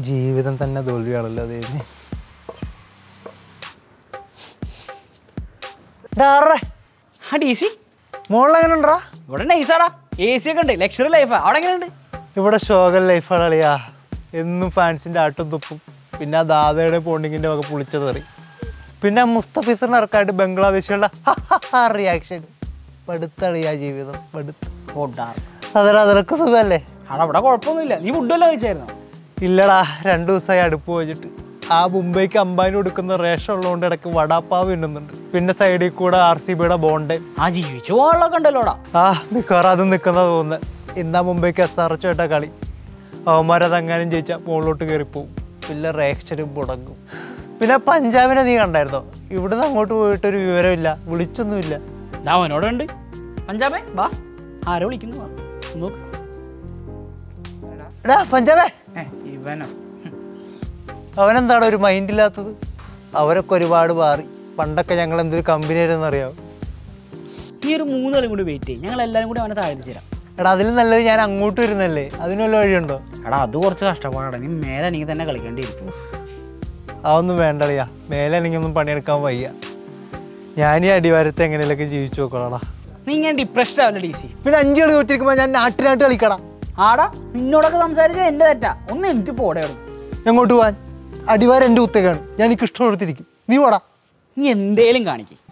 ജീവിതം തന്നെ തോൽവിയാണല്ലോ ദൈവം ആ ഡി സി മോളിൽ എങ്ങനെ ഉണ്ടാ ഇവിടെ നൈസാടാ എ സി ഒക്കെ ഉണ്ട് ലക്ഷറി ലൈഫാ അവിടെ എങ്ങനെയുണ്ട് ഇവിടെ ഷോകൽ ലൈഫാണ് കളിയാ എന്നും ഫാൻസിന്റെ ആട്ടും തുപ്പും പിന്നെ ആ ദാദയുടെ പോണ്ടിങ്ങിന്റെ വക പുളിച്ചത് തെറി പിന്നെ മുസ്തഫീസറിന് ഇറക്കായിട്ട് ബംഗ്ലാദേശികളുടെ റിയാക്ഷൻ പടുത്തളിയാ ജീവിതം പടുത്ത് ഫുഡാണ് അതല്ല അതൊക്കെ സുഖമല്ലേ അവിടെ അവിടെ കുഴപ്പമൊന്നുമില്ല നീ ഫുഡ് വല്ലതും കഴിച്ചായിരുന്നോ ഇല്ലടാ രണ്ടു ദിവസമായി അടുപ്പ് വെച്ചിട്ട് ആ മുംബൈക്ക് അമ്പാനി കൊടുക്കുന്ന റേഷൻ ഉള്ളതുകൊണ്ട് ഇടയ്ക്ക് വടാപ്പാവ് തിന്നുന്നുണ്ട് പിന്നെ സൈഡിൽ കൂടെ ആർ സി ബിയുടെ ബോണ്ട് ആ ജീവിച്ചു പോകാനുള്ളതൊക്കെ ഉണ്ടല്ലോടാ ആ മിക്കവാറും അത് നിൽക്കുന്ന തോന്നുന്നത് ഇന്നാ മുംബൈക്ക് എസ് ആർ എച്ച് ആയിട്ടാ കളി അവന്മാരതെങ്ങാനും ജയിച്ചാൽ മുകളിലോട്ട് കയറിപ്പോവും പിന്നെ റേക്ഷനും മുടങ്ങും പിന്നെ പഞ്ചാബിനെ നീ കണ്ടായിരുന്നോ ഇവിടുന്ന് അങ്ങോട്ട് പോയിട്ടൊരു വിവരമില്ല വിളിച്ചൊന്നുമില്ല ദാ അവനോട് ഉണ്ട് പഞ്ചാബേ വാ ആരോ വിളിക്കുന്നു വാ ഒന്ന് നോക്ക് എടാ പഞ്ചാബേ ഏ ഇവനോ അവനെന്താണ് ഒരു മൈൻഡ് ഇല്ലാത്തത് അവരൊക്കെ ഒരുപാട് മാറി പണ്ടൊക്കെ ഞങ്ങൾ എന്തൊരു കമ്പനി ആയിരുന്നു അറിയാമോ ഈ ഒരു മൂന്ന് കളി കൂടി വെയിറ്റ് ചെയ്യും ഞങ്ങൾ എല്ലാവരും കൂടി അവനെ താഴ്ത്തി തരാം എടാ അതിൽ നല്ലത് ഞാൻ അങ്ങോട്ട് വരുന്നല്ലേ അതിന് വല്ല വഴിയുണ്ടോ എടാ അത് കുറച്ച് കഷ്ടപ്പാടാണ് നീ മേലെ നീ തന്നെ കളിക്കേണ്ടി വരും അതൊന്നും വേണ്ടളിയാ മേലെ എനിക്കൊന്നും പണിയെടുക്കാൻ വയ്യ ഞാൻ ഈ അടിവാരത്ത് എങ്ങനെയൊക്കെ ജീവിച്ചു നോക്കണടാ നീ ഇങ്ങനെ ഡിപ്രസ്ഡ് ആവില്ല ഡി സി പിന്നെ അഞ്ച് കളി തോറ്റിരിക്കുമ്പോൾ ഞാൻ നാട്ടിനാട്ട് കളിക്കടാ ആടാ നിന്നോടൊക്കെ സംസാരിച്ചാൽ എൻ്റെ തെറ്റാ ഒന്ന് എനിക്ക് പോടെ അവിടെ എങ്ങോട്ട് പോവാൻ അടിവാരം എൻ്റെ കുത്തേക്കാണ് ഞാൻ എനിക്ക് ഇഷ്ടം കൊടുത്തിരിക്കും നീ പോടാ നീ എന്തേലും കാണിക്ക്